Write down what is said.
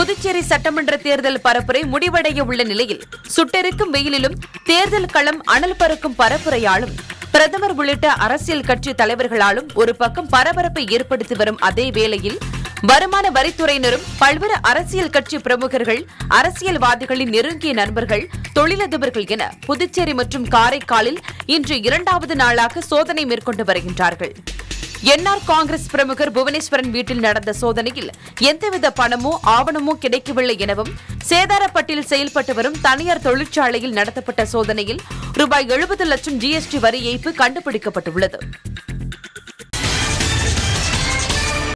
புதுச்சேரி சட்டமன்ற தேர்தல் பரப்புரை முடிவடைய உள்ள நிலையில் சுட்டெரிக்கும் வெயிலிலும் தேர்தல் களம் அனல் பறக்கும் பரப்புரையாலும் பிரதமர் உள்ளிட்ட அரசியல் கட்சி தலைவர்களாலும் ஒரு பக்கம் பரபரப்பை ஏற்படுத்தி வரும் அதே வேளையில் வருமான வரித்துறையினரும் பல்வேறு அரசியல் கட்சி பிரமுகர்கள் அரசியல்வாதிகளின் நெருங்கிய நண்பர்கள் தொழிலதிபர்கள் என புதுச்சேரி மற்றும் காரைக்காலில் இன்று இரண்டாவது நாளாக சோதனை மேற்கொண்டு வருகின்றார்கள் என்ஆர் காங்கிரஸ் பிரமுகர் புவனேஸ்வரன் வீட்டில் நடந்த சோதனையில் எந்தவித பணமோ ஆவணமோ கிடைக்கவில்லை எனவும் சேதாரப்பட்டில் செயல்பட்டு வரும் தனியார் தொழிற்சாலையில் நடத்தப்பட்ட சோதனையில் ரூபாய் எழுபது லட்சம் ஜிஎஸ்டி வரி ஏய்ப்பு கண்டுபிடிக்கப்பட்டுள்ளது